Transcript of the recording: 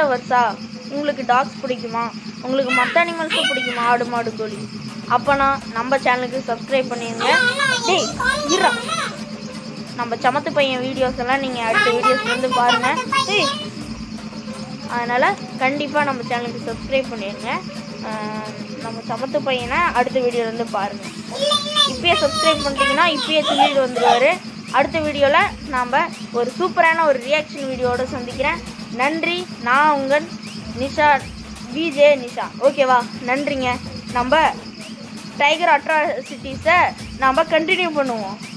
லவர்ஸா உங்களுக்கு டாக்ஸ் பிடிக்குமா உங்களுக்கு மற்ற அனிமல்ஸும் பிடிக்குமா ஆடு மாடு கோழி அப்போனா நம்ம சேனலுக்கு சப்ஸ்கிரைப் பண்ணிடுங்க டேய் இருடா நம்ம சமத்து பையன் வீடியோஸ் எல்லாம் நீங்கள் அடுத்த வீடியோஸ் வந்து பாருங்கள் டேய் அதனால் கண்டிப்பாக நம்ம சேனலுக்கு சப்ஸ்கிரைப் பண்ணிடுங்க ஆஹ் நம்ம சமத்து பையனை அடுத்த வீடியோல வந்து பாருங்கள் இப்பயே சப்ஸ்கிரைப் பண்ணிட்டீங்கன்னா இப்பயே சொல்லிட்டு வந்துடுவார் அடுத்த வீடியோவில் நாம் ஒரு சூப்பரான ஒரு ரியாக்ஷன் வீடியோவோட சந்திக்கிறேன் நன்றி நான் உங்கள் நிஷா விஜே நிஷா ஓகேவா நன்றிங்க நம்ம டைகர் அட்ராசிட்டிஸை நம்ம கண்டினியூ பண்ணுவோம்